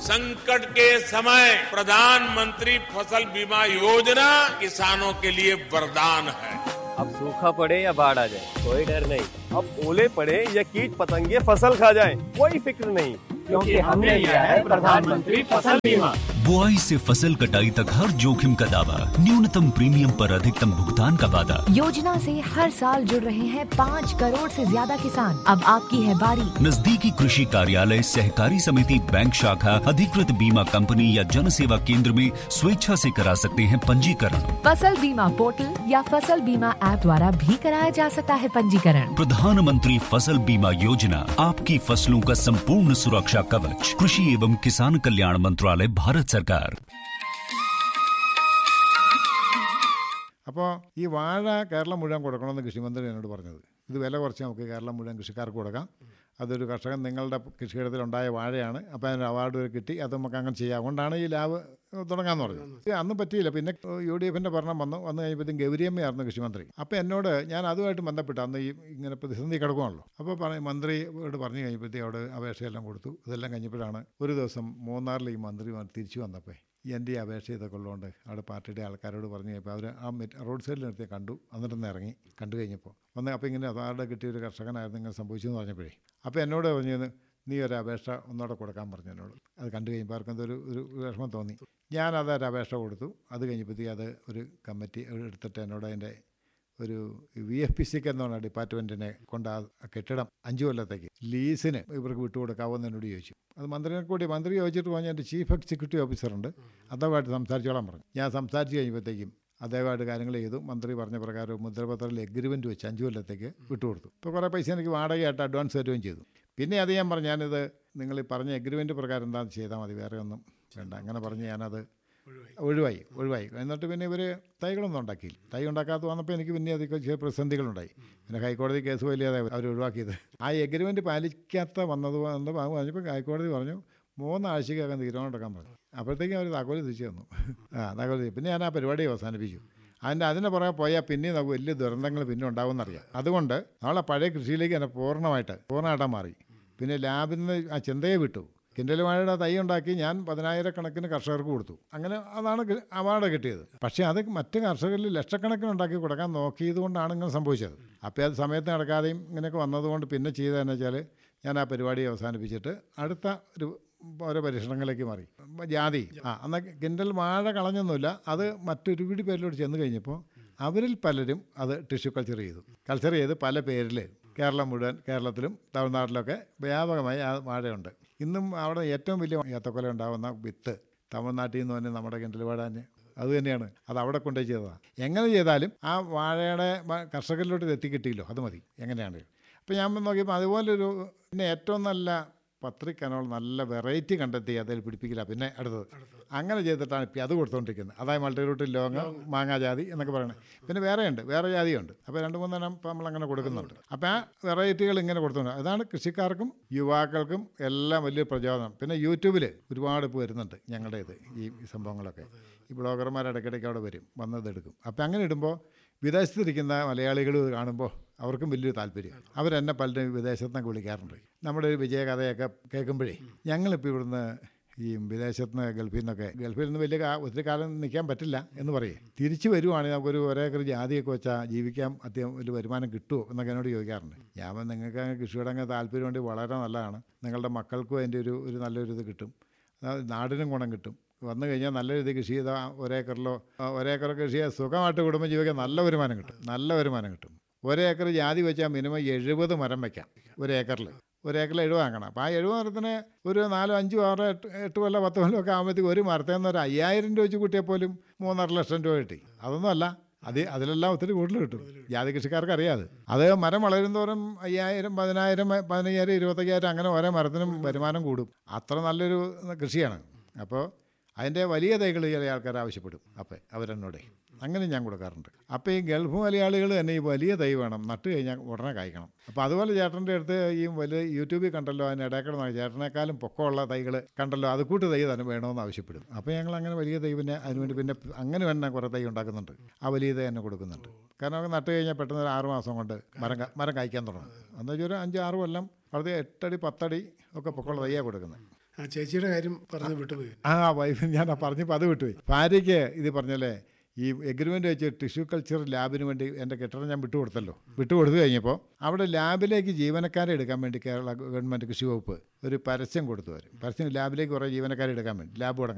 संकट के समय प्रधानमंत्री फसल बीमा योजना किसानों के लिए वरदान है अब सूखा पड़े या बाढ़ आ जाए कोई डर नहीं अब ओले पड़े या कीट पतंगे फसल खा जाए कोई फिक्र नहीं क्योंकि हमने लिया है प्रधानमंत्री फसल बीमा बुआई से फसल कटाई तक हर जोखिम का दावा न्यूनतम प्रीमियम पर अधिकतम भुगतान का वादा योजना से हर साल जुड़ रहे हैं पाँच करोड़ से ज्यादा किसान अब आपकी है बारी नजदीकी कृषि कार्यालय सहकारी समिति बैंक शाखा अधिकृत बीमा कंपनी या जन सेवा केंद्र में स्वेच्छा से करा सकते हैं पंजीकरण फसल बीमा पोर्टल या फसल बीमा ऐप द्वारा भी कराया जा सकता है पंजीकरण प्रधानमंत्री फसल बीमा योजना आपकी फसलों का संपूर्ण सुरक्षा कवच कृषि एवं किसान कल्याण मंत्रालय भारत सरकार അപ്പോൾ ഈ വാഴ കേരളം മുഴുവൻ കൊടുക്കണമെന്ന് കൃഷിമന്ത്രി എന്നോട് പറഞ്ഞത് ഇത് വില കുറച്ച് നമുക്ക് കേരളം മുഴുവൻ കൃഷിക്കാർക്ക് കൊടുക്കാം അതൊരു കർഷകൻ നിങ്ങളുടെ കൃഷിയിടത്തിലുണ്ടായ വാഴയാണ് അപ്പോൾ അതിന് അവാർഡ് വരെ കിട്ടി അത് നമുക്ക് അങ്ങനെ ചെയ്യാം അതുകൊണ്ടാണ് ഈ ലാബ് തുടങ്ങാമെന്ന് പറഞ്ഞത് ഇത് അന്ന് പറ്റിയില്ല പിന്നെ യു ഡി എഫിൻ്റെ ഭരണം വന്നു വന്നു കഴിഞ്ഞപ്പോഴത്തേക്കും ഗൗരിയമ്മയായിരുന്നു കൃഷിമന്ത്രി അപ്പോൾ എന്നോട് ഞാൻ അതുമായിട്ട് ബന്ധപ്പെട്ടു അന്ന് ഈ ഇങ്ങനെ പ്രതിസന്ധി കിടക്കുവാണല്ലോ അപ്പോൾ പറ മന്ത്രിയോട് പറഞ്ഞു കഴിഞ്ഞപ്പോഴത്തേക്ക് അവിടെ അപേക്ഷയെല്ലാം കൊടുത്തു ഇതെല്ലാം കഴിഞ്ഞപ്പോഴാണ് ഒരു ദിവസം മൂന്നാറിൽ ഈ മന്ത്രി തിരിച്ചു വന്നപ്പോൾ എൻ്റെ ഈ അപേക്ഷ ഇതൊക്കെ ഉള്ളതുകൊണ്ട് അവിടെ പാർട്ടിയുടെ ആൾക്കാരോട് പറഞ്ഞു കഴിഞ്ഞപ്പോൾ അവർ ആ മെറ്റ് റോഡ് സൈഡിൽ നിർത്തി കണ്ടു എന്നിട്ടൊന്ന് ഇറങ്ങി കണ്ടു കഴിഞ്ഞപ്പോൾ വന്ന് അപ്പോൾ ഇങ്ങനെ അതാരുടെ കിട്ടിയ ഒരു കർഷകനായിരുന്നു ഇങ്ങനെ സംഭവിച്ചെന്ന് പറഞ്ഞപ്പോഴേ അപ്പോൾ എന്നോട് പറഞ്ഞത് നീ ഒരു അപേക്ഷ ഒന്നുകൂടെ കൊടുക്കാൻ പറഞ്ഞു എന്നോട് അത് കണ്ടു കഴിയുമ്പോൾ ആർക്കും എന്തൊരു ഒരു വിഷമം തോന്നി ഞാനത് ഒരു അപേക്ഷ കൊടുത്തു അത് കഴിഞ്ഞപ്പോഴത്തേക്ക് അത് ഒരു കമ്മിറ്റി എടുത്തിട്ട് എന്നോട് അതിൻ്റെ ഒരു വി എഫ് പി സിക്ക് എന്നാണ് ഡിപ്പാർട്ട്മെൻറ്റിനെ കൊണ്ട് ആ കെട്ടിടം അഞ്ചു കൊല്ലത്തേക്ക് ലീസിന് ഇവർക്ക് വിട്ടുകൊടുക്കാവുന്ന എന്നോട് ചോദിച്ചു അത് മന്ത്രിനെ കൂടി മന്ത്രി ചോദിച്ചിട്ട് പറഞ്ഞ എൻ്റെ ചീഫ് എക്സിക്യൂട്ടീവ് ഓഫീസറുണ്ട് അദ്ദേഹമായിട്ട് സംസാരിച്ചോളാൻ പറഞ്ഞു ഞാൻ സംസാരിച്ച് കഴിയുമ്പോഴത്തേക്കും അദ്ദേഹമായിട്ട് കാര്യങ്ങൾ ചെയ്തു മന്ത്രി പറഞ്ഞ പ്രകാരം മുദ്രപത്രത്തിൽ എഗ്രിമെൻറ്റ് വെച്ച് അഞ്ചു കൊല്ലത്തേക്ക് വിട്ടുകൊടുത്തു ഇപ്പോൾ കുറേ പൈസ എനിക്ക് വാടകയായിട്ട് അഡ്വാൻസ് തരുകയും ചെയ്തു പിന്നെ അത് ഞാൻ പറഞ്ഞു ഞാനിത് നിങ്ങൾ ഈ പറഞ്ഞ എഗ്രിമെൻറ്റ് പ്രകാരം എന്താണെന്ന് ചെയ്താൽ മതി വേറെ ഒന്നും വേണ്ട അങ്ങനെ പറഞ്ഞ് ഞാനത് ഒഴിവായി ഒഴിവായി എന്നിട്ട് പിന്നെ ഇവർ തൈകളൊന്നും ഉണ്ടാക്കിയില്ല തൈ ഉണ്ടാക്കാത്ത വന്നപ്പോൾ എനിക്ക് പിന്നെ അധികം ചില പ്രതിസന്ധികളുണ്ടായി പിന്നെ ഹൈക്കോടതി കേസ് വലിയ അവർ ഒഴിവാക്കിയത് ആ എഗ്രിമെൻറ്റ് പാലിക്കാത്ത വന്നത് വന്ന് പറഞ്ഞപ്പോൾ ഹൈക്കോടതി പറഞ്ഞു മൂന്നാഴ്ചക്കകം തീരുമാനം എടുക്കാൻ പറഞ്ഞു അപ്പോഴത്തേക്കും അവർ താക്കോല് തിരിച്ചു തന്നു ആ താക്കോല് പിന്നെ ഞാൻ ആ പരിപാടി അവസാനിപ്പിച്ചു അതിൻ്റെ അതിന് പുറകെ പോയാൽ പിന്നെ നമുക്ക് വലിയ ദുരന്തങ്ങൾ പിന്നെ ഉണ്ടാവുമെന്നറിയാം അതുകൊണ്ട് നമ്മളെ പഴയ കൃഷിയിലേക്ക് തന്നെ പൂർണ്ണമായിട്ട് പൂർണ്ണമായിട്ട് മാറി പിന്നെ ലാബിൽ നിന്ന് ആ ചിന്തയെ വിട്ടു കിൻഡൽ വാഴയുടെ തൈ ഉണ്ടാക്കി ഞാൻ പതിനായിരക്കണക്കിന് കർഷകർക്ക് കൊടുത്തു അങ്ങനെ അതാണ് അവാർഡ് കിട്ടിയത് പക്ഷേ അത് മറ്റ് കർഷകരിൽ ലക്ഷക്കണക്കിന് ഉണ്ടാക്കി കൊടുക്കാൻ നോക്കിയത് കൊണ്ടാണ് ഇങ്ങനെ സംഭവിച്ചത് അപ്പോൾ അത് സമയത്ത് നടക്കാതെയും ഇങ്ങനെയൊക്കെ വന്നതുകൊണ്ട് പിന്നെ ചെയ്തതെന്ന് വെച്ചാൽ ഞാൻ ആ പരിപാടി അവസാനിപ്പിച്ചിട്ട് അടുത്ത ഒരു ഓരോ പരീക്ഷണങ്ങളിലേക്ക് മാറി ജാതി ആ എന്നാൽ കിൻഡൽ വാഴ കളഞ്ഞൊന്നുമില്ല അത് മറ്റൊരുപിടി പേരിലോട്ട് ചെന്ന് കഴിഞ്ഞപ്പോൾ അവരിൽ പലരും അത് ടിഷ്യൂ കൾച്ചർ ചെയ്തു കൾച്ചർ ചെയ്ത് പല പേരിൽ കേരളം മുഴുവൻ കേരളത്തിലും തമിഴ്നാട്ടിലൊക്കെ വ്യാപകമായി ആ വാഴയുണ്ട് ഇന്നും അവിടെ ഏറ്റവും വലിയ ഏത്തക്കൊല ഉണ്ടാകുന്ന വിത്ത് തമിഴ്നാട്ടിൽ നിന്ന് തന്നെ നമ്മുടെ കിണ്ടൽ വാഴാൻ അത് തന്നെയാണ് അത് അവിടെ കൊണ്ടുപോയി ചെയ്തതാണ് എങ്ങനെ ചെയ്താലും ആ വാഴയുടെ കർഷകരിലോട്ട് ഇത് എത്തിക്കിട്ടില്ലോ അത് മതി എങ്ങനെയാണ് അപ്പോൾ ഞാൻ നോക്കിയപ്പോൾ അതുപോലൊരു പിന്നെ ഏറ്റവും നല്ല പത്രിക്കനോൾ നല്ല വെറൈറ്റി കണ്ടെത്തി അതിൽ പിടിപ്പിക്കില്ല പിന്നെ അടുത്തത് അങ്ങനെ ചെയ്തിട്ടാണ് ഇപ്പം അത് കൊടുത്തുകൊണ്ടിരിക്കുന്നത് അതായത് മൾട്ടിറൂട്ടിൽ ലോങ് മാങ്ങാ ജാതി എന്നൊക്കെ പറയുന്നത് പിന്നെ വേറെയുണ്ട് വേറെ ജാതിയുണ്ട് അപ്പോൾ രണ്ട് മൂന്നെണ്ണം ഇപ്പം നമ്മൾ അങ്ങനെ കൊടുക്കുന്നുണ്ട് അപ്പോൾ ആ വെറൈറ്റികൾ ഇങ്ങനെ കൊടുത്തുകൊണ്ട് അതാണ് കൃഷിക്കാർക്കും യുവാക്കൾക്കും എല്ലാം വലിയ പ്രചോദനം പിന്നെ യൂട്യൂബിൽ ഒരുപാട് ഇപ്പോൾ വരുന്നുണ്ട് ഞങ്ങളുടെ ഇത് ഈ സംഭവങ്ങളൊക്കെ ഈ ബ്ലോഗർമാർ ഇടയ്ക്കിടയ്ക്ക് അവിടെ വരും വന്നതെടുക്കും അപ്പോൾ അങ്ങനെ ഇടുമ്പോൾ വിദേശത്തിരിക്കുന്ന മലയാളികൾ കാണുമ്പോൾ അവർക്കും വലിയൊരു താല്പര്യം അവരെന്നെ പലരും വിദേശത്ത് നിന്നൊക്കെ വിളിക്കാറുണ്ട് നമ്മുടെ ഒരു വിജയകഥയൊക്കെ കേൾക്കുമ്പോഴേ ഞങ്ങളിപ്പോൾ ഇവിടുന്ന് ഈ വിദേശത്ത് നിന്ന് ഗൾഫിൽ നിന്നൊക്കെ ഗൾഫിൽ നിന്ന് വലിയ ഒത്തിരി കാലം നിൽക്കാൻ പറ്റില്ല എന്ന് പറയേ തിരിച്ചു വരുവാണെങ്കിൽ നമുക്കൊരു ഒരേക്കർ ജാതിയൊക്കെ വെച്ചാൽ ജീവിക്കാൻ അത്യം ഒരു വരുമാനം കിട്ടുമോ എന്നൊക്കെ എന്നോട് ചോദിക്കാറുണ്ട് ഞാൻ നിങ്ങൾക്ക് കൃഷിയോട് അങ്ങ് താല്പര്യം വളരെ നല്ലതാണ് നിങ്ങളുടെ മക്കൾക്കും അതിൻ്റെ ഒരു ഒരു നല്ലൊരു ഇത് കിട്ടും നാടിനും ഗുണം കിട്ടും വന്നു കഴിഞ്ഞാൽ നല്ല രീതിയിൽ കൃഷി ചെയ്താൽ ഒരേക്കറിലോ ഒരേക്കർ കൃഷി ചെയ്താൽ സുഖമായിട്ട് കുടുംബം ജീവിക്കാൻ നല്ല വരുമാനം കിട്ടും നല്ല വരുമാനം കിട്ടും ഒരേക്കർ ജാതി വെച്ചാൽ മിനിമം എഴുപത് മരം വയ്ക്കാം ഒരേക്കറിൽ ഒരേക്കറിൽ എഴുപത് വാങ്ങണം അപ്പോൾ ആ എഴുപത് മരത്തിന് ഒരു നാലോ അഞ്ചോ ആറോ എട്ട് എട്ട് കൊല്ലം പത്ത് കൊല്ലം ഒക്കെ ആകുമ്പോഴത്തേക്ക് ഒരു മരത്തിൽ നിന്ന് ഒരു അയ്യായിരം രൂപ വെച്ച് കൂട്ടിയാൽ പോലും മൂന്നര ലക്ഷം രൂപ കിട്ടി അതൊന്നും അല്ല അത് അതിലെല്ലാം ഒത്തിരി കൂടുതൽ കിട്ടും ജാതി കൃഷിക്കാർക്ക് അറിയാതെ അത് മരം വളരും തോറും അയ്യായിരം പതിനായിരം പതിനയ്യായിരം ഇരുപത്തയ്യായിരം അങ്ങനെ ഓരോ മരത്തിനും വരുമാനം കൂടും അത്ര നല്ലൊരു കൃഷിയാണ് അപ്പോൾ അതിൻ്റെ വലിയ തൈകൾ ചില ആൾക്കാർ ആവശ്യപ്പെടും അപ്പം അവരെന്നോടെ അങ്ങനെ ഞാൻ കൊടുക്കാറുണ്ട് അപ്പോൾ ഈ ഗൾഫ് മലയാളികൾ തന്നെ ഈ വലിയ തൈ വേണം നട്ട് കഴിഞ്ഞാൽ ഉടനെ കായ്ക്കണം അപ്പോൾ അതുപോലെ ചേട്ടൻ്റെ അടുത്ത് ഈ വലിയ യൂട്യൂബിൽ കണ്ടല്ലോ അതിന് ഇടയ്ക്കിടന്ന് ചേട്ടനേക്കാളും പൊക്കമുള്ള തൈകൾ കണ്ടല്ലോ അത് കൂട്ട് തൈ തന്നെ വേണമെന്ന് ആവശ്യപ്പെടും അപ്പോൾ ഞങ്ങൾ അങ്ങനെ വലിയ തൈ പിന്നെ അതിനുവേണ്ടി പിന്നെ അങ്ങനെ തന്നെ കുറേ തൈ ഉണ്ടാക്കുന്നുണ്ട് ആ വലിയ തൈ തന്നെ കൊടുക്കുന്നുണ്ട് കാരണം അത് നട്ട് കഴിഞ്ഞാൽ പെട്ടെന്ന് ഒരു ആറ് മാസം കൊണ്ട് മരം മരം കായ്ക്കാൻ തുടങ്ങും എന്ന് വെച്ചാൽ ഒരു അഞ്ച് ആറ് കൊല്ലം അത് എട്ടടി പത്തടി ഒക്കെ പൊക്കമുള്ള തൈയാണ് കൊടുക്കുന്നത് ആ ചേച്ചിയുടെ കാര്യം പറഞ്ഞു വിട്ടുപോയി ആ വൈഫ് ഞാൻ പറഞ്ഞപ്പോൾ അത് വിട്ടുപോയി ഭാര്യയ്ക്ക് ഇത് പറഞ്ഞല്ലേ ഈ എഗ്രിമെൻ്റ് വെച്ച് ടിഷ്യൂ കൾച്ചർ ലാബിന് വേണ്ടി എൻ്റെ കെട്ടിടം ഞാൻ വിട്ടുകൊടുത്തല്ലോ വിട്ടുകൊടുത്തു കഴിഞ്ഞപ്പോൾ അവിടെ ലാബിലേക്ക് ജീവനക്കാരെ എടുക്കാൻ വേണ്ടി കേരള ഗവൺമെൻറ് കൃഷി വകുപ്പ് ഒരു പരസ്യം കൊടുത്തു വരും പരസ്യം ലാബിലേക്ക് കുറേ ജീവനക്കാരെ എടുക്കാൻ വേണ്ടി ലാബ് തുടങ്ങാൻ